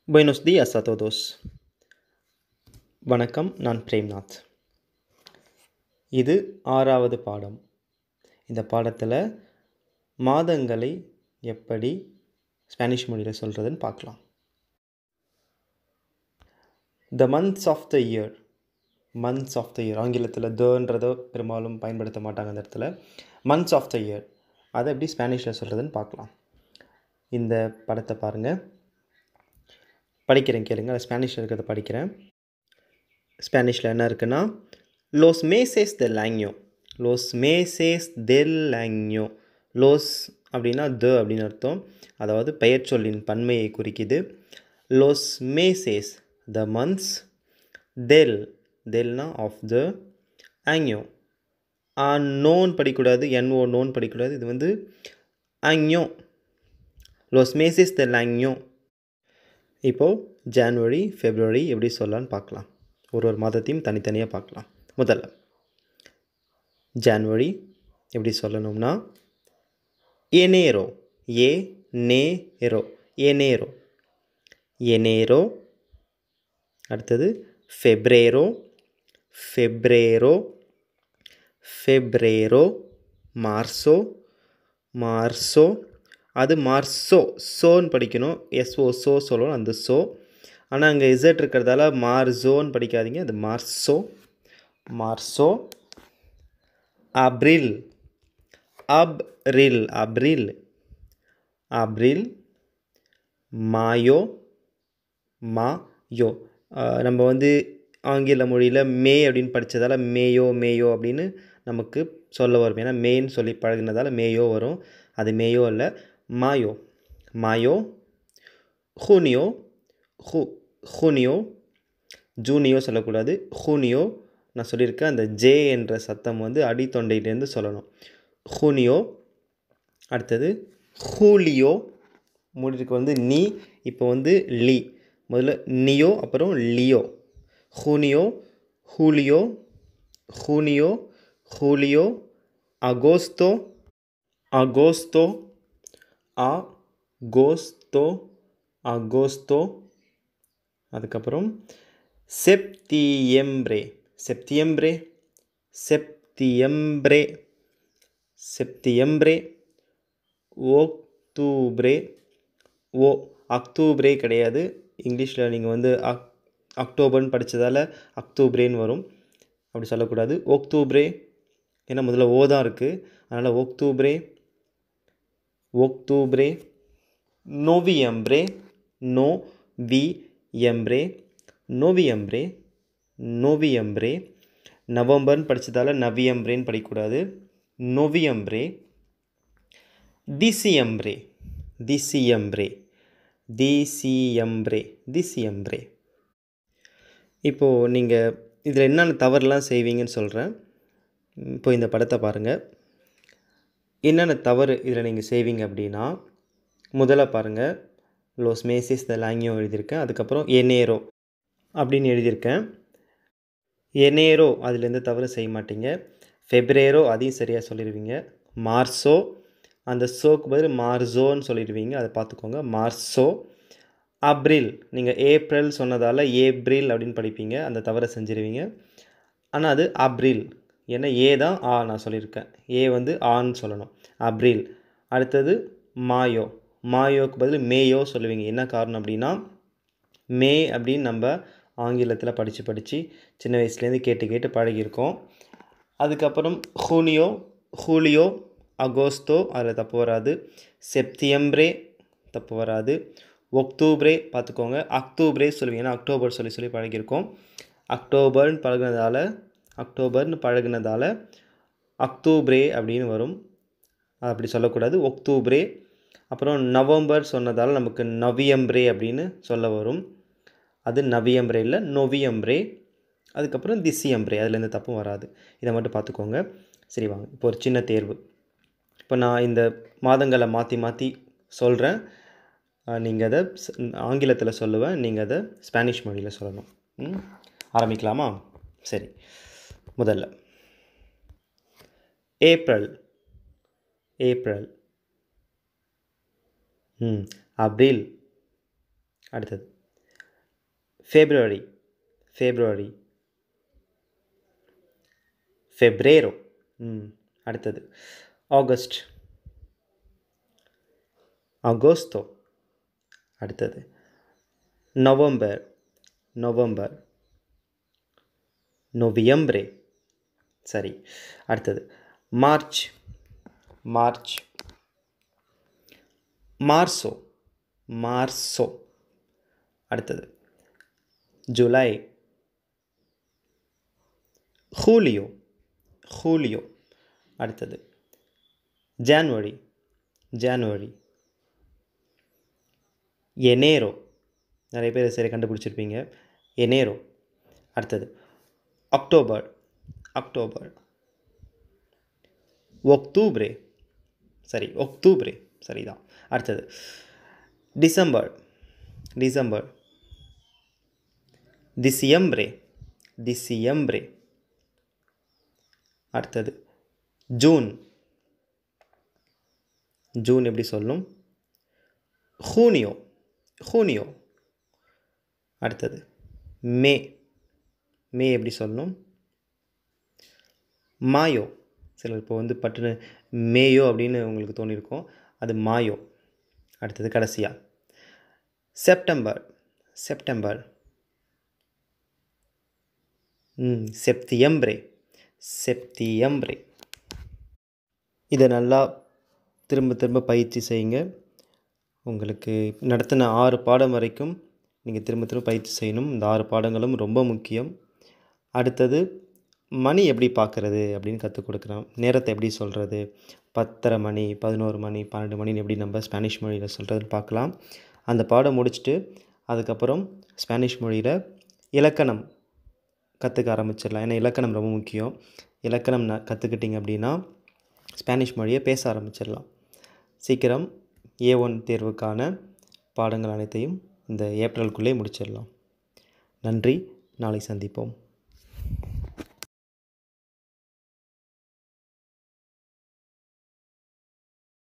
Buenos días a todos. வணக்கம் நான் பிரேம்நாத் இது ஆறாவது பாடம் இந்த பாடத்தில் மாதங்களை எப்படி ஸ்பானிஷ் மொழியில் சொல்கிறதுன்னு பார்க்கலாம் the months of the year months of the year ஆங்கிலத்தில் தன்றதை பெரும்பாலும் பயன்படுத்த மாட்டாங்க அந்த இடத்துல மந்த்ஸ் ஆஃப் த இயர் அதை எப்படி ஸ்பானிஷில் சொல்கிறதுன்னு பார்க்கலாம் இந்த படத்தை பாருங்கள் படிக்கிறேன் கேளுங்க ஸ்பானிஷில் இருக்கிறத படிக்கிறேன் ஸ்பானிஷில் என்ன இருக்குன்னா லோஸ் மேசேஸ் தெல் லாங்யோ லோஸ் மேசேஸ் தெல் லாங்யோ லோஸ் அப்படின்னா த அப்படின்னு அர்த்தம் அதாவது பெயர் சொல்லின் பன்மையை குறிக்குது லோஸ் மேசேஸ் த மந்த்ஸ் தெல் தெல்னா ஆஃப் த ஆங்யோ நோன் படிக்கூடாது என்ஓ நோன் படிக்கூடாது இது வந்து ஆங்யோ லோஸ் மேசேஸ் தெல் லாங்யோ இப்போது ஜான்வரி ஃபெப்ரவரி எப்படி சொல்லலான்னு பார்க்கலாம் ஒரு ஒரு மாதத்தையும் தனித்தனியாக பார்க்கலாம் முதல்ல ஜான்வரி எப்படி சொல்லணும்னா எனேரோ ஏ நேரோ எனேரோ எனேரோ அடுத்தது ஃபெப்ரேரோ ஃபெப்ரேரோ ஃபெப்ரேரோ மார்சோ மார்சோ அது மார்சோ சோன்னு படிக்கணும் எஸ்ஓ சோ சொல்லணும் அந்த சோ ஆனால் அங்கே இசட் இருக்கிறதால மார்சோன்னு படிக்காதீங்க அது மார்சோ மார்சோ அப்ரில் அப்ரில் அப்ரில் அப்ரில் மாயோ மாயோ நம்ம வந்து ஆங்கில மொழியில் மே அப்படின்னு படித்ததால் மேயோ மேயோ அப்படின்னு நமக்கு சொல்ல வரும் ஏன்னா மேன்னு சொல்லி பழகினதால மேயோ வரும் அது மேயோ இல்லை மாயோ மாயோ ஹூனியோ ஹூ ஹூனியோ ஜூனியோ சொல்லக்கூடாது ஹூனியோ நான் சொல்லியிருக்கேன் அந்த ஜே என்ற சத்தம் வந்து அடித்தொண்டையிலேருந்து சொல்லணும் ஹூனியோ அடுத்தது ஹூலியோ முடிவுக்கு வந்து நீ இப்போ வந்து லீ முதல்ல நியோ அப்புறம் லியோ ஹூனியோ ஹூலியோ ஹூனியோ ஹூலியோ அகோஸ்தோ அகோஸ்தோ அ கோஸ்தோ அகோஸ்தோ அதுக்கப்புறம் செப்தியம்ப்ரே செப்தியம்ப்ரே செப்தியம்ப்ரே செப்தியம்ப்ரே ஓக்தூப்ரே ஓ அக்தூப்ரே கிடையாது இங்கிலீஷில் நீங்கள் வந்து அக் அக்டோபர்னு படித்ததால் அக்தூப்ரேன்னு வரும் அப்படி சொல்லக்கூடாது ஓக்தூப்ரே ஏன்னா முதல்ல ஓ தான் இருக்குது அதனால் ஓக்தூப்ரே ஒக்டூப்ரே நோவியம்ப்ரே நோ வி எம்ப்ரே நோவியம்ப்ரே நோவியம்ப்ரே நவம்பர்னு படித்ததால் நவியம்ப்ரேன்னு படிக்கக்கூடாது நோவியம்ப்ரே திசியம்ப்ரே திசியம்ப்ரே திசியம்ப்ரே திசியம்ப்ரே இப்போது நீங்கள் இதில் என்னென்ன தவறுலாம் செய்வீங்கன்னு சொல்கிறேன் இப்போ இந்த படத்தை பாருங்கள் என்னென்ன தவறு இதில் நீங்கள் செய்வீங்க அப்படின்னா முதல்ல பாருங்கள் லோஸ் மேசிஸ் த லாங்கியோ எழுதியிருக்கேன் அதுக்கப்புறம் எனேரோ அப்படின்னு எழுதியிருக்கேன் எனேரோ அதில் எந்த தவறு செய்ய மாட்டீங்க ஃபெப்ரேரோ அதையும் சரியாக சொல்லிடுவீங்க மார்சோ அந்த சோக்கு பதில் மார்சோன்னு சொல்லிடுவீங்க அதை பார்த்துக்கோங்க மார்சோ அப்ரில் நீங்கள் ஏப்ரல் சொன்னதால் ஏப்ரில் அப்படின்னு படிப்பீங்க அந்த தவறை செஞ்சிருவீங்க ஆனால் அது அப்ரில் ஏன்னா ஏ தான் ஆ நான் சொல்லியிருக்கேன் ஏ வந்து ஆன்னு சொல்லணும் அப்ரில் அடுத்தது மாயோ மாயோக்கு பதில் மேயோ சொல்லுவீங்க என்ன காரணம் அப்படின்னா மே அப்படின்னு நம்ம ஆங்கிலத்தில் படித்து படித்து சின்ன வயசுலேருந்து கேட்டு கேட்டு பழகியிருக்கோம் அதுக்கப்புறம் ஹூனியோ ஹூலியோ அகோஸ்தோ அதில் தப்பு வராது செப்தியம்ப்ரே தப்பு வராது ஒக்டூப்ரே பார்த்துக்கோங்க அக்டோபரே சொல்லுவீங்க ஏன்னா அக்டோபர் சொல்லி சொல்லி பழகியிருக்கோம் அக்டோபர்னு பழகினதால அக்டோபர்னு பழகினதால் அக்டோப்ரே அப்படின்னு வரும் அப்படி சொல்லக்கூடாது ஒக்டூப்ரே அப்புறம் நவம்பர் சொன்னதால் நமக்கு நவியம்ப்ரே அப்படின்னு சொல்ல வரும் அது நவியம்ப்ரே இல்லை நொவியம்ப்ரே அதுக்கப்புறம் திசியம்ப்ரே அதில் எந்த தப்பும் வராது இதை மட்டும் பார்த்துக்கோங்க சரி வாங்க இப்போ ஒரு சின்ன தேர்வு இப்போ நான் இந்த மாதங்களை மாற்றி மாற்றி சொல்கிறேன் நீங்கள் அதை ஆங்கிலத்தில் சொல்லுவேன் நீங்கள் அதை ஸ்பானிஷ் மொழியில் சொல்லணும் ஆரம்பிக்கலாமா சரி முதல்ல ஏப்ரல் ஏப்ரல் ம் அப்ரில் அடுத்தது ஃபெப்ரவரி ஃபெப்ரவரி ஃபெப்ரேரோ ம் அடுத்தது ஆகஸ்ட் அகோஸ்தோ அடுத்தது நவம்பர் நவம்பர் நொவியம்ப்ரே சரி அடுத்தது மார்ச் மார்ச் மார்சோ மார்சோ அடுத்தது ஜூலை ஹூலியோ ஹூலியோ அடுத்தது ஜான்வரி ஜான்வரி எனேரோ நிறைய பேர் சரி கண்டுபிடிச்சிருப்பீங்க எனேரோ அடுத்தது அக்டோபர் அக்டோபர் ஒக்தூப்ரே சரி ஒக்தூப்ரே சரிதான் அடுத்தது டிசம்பர் டிசம்பர் டிசியம்ப்ரே டிசியம்ப்ரே அடுத்தது ஜூன் ஜூன் எப்படி சொல்லணும் ஹூனியோ ஹூனியோ அடுத்தது மே மே எப்படி சொல்லணும் மாயோ சிலர் இப்போ வந்து பட்டுன்னு மேயோ அப்படின்னு உங்களுக்கு தோணியிருக்கும் அது மாயோ அடுத்தது கடைசியாக செப்டம்பர் செப்டம்பர் ம் செப்தியம்ப்ரே செப்தியம்ப்ரே இதை நல்லா திரும்ப திரும்ப பயிற்சி செய்யுங்க உங்களுக்கு நடத்தின ஆறு பாடம் வரைக்கும் நீங்கள் திரும்ப திரும்ப பயிற்சி செய்யணும் இந்த ஆறு பாடங்களும் ரொம்ப முக்கியம் அடுத்தது மணி எப்படி பார்க்குறது அப்படின்னு கற்றுக் கொடுக்குறேன் நேரத்தை எப்படி சொல்கிறது பத்தரை மணி பதினோரு மணி பன்னெண்டு மணின்னு எப்படி நம்ம ஸ்பானிஷ் மொழியில் சொல்கிறதுன்னு பார்க்கலாம் அந்த பாடம் முடிச்சுட்டு அதுக்கப்புறம் ஸ்பானிஷ் மொழியில் இலக்கணம் கற்றுக்க ஆரம்பிச்சிடலாம் ஏன்னா இலக்கணம் ரொம்ப முக்கியம் இலக்கணம் ந கற்றுக்கிட்டிங்க அப்படின்னா ஸ்பானிஷ் மொழியை பேச ஆரம்பிச்சிடலாம் சீக்கிரம் ஏ ஒன் தேர்வுக்கான பாடங்கள் அனைத்தையும் இந்த ஏப்ரலுக்குள்ளே முடிச்சிடலாம் நன்றி நாளை சந்திப்போம்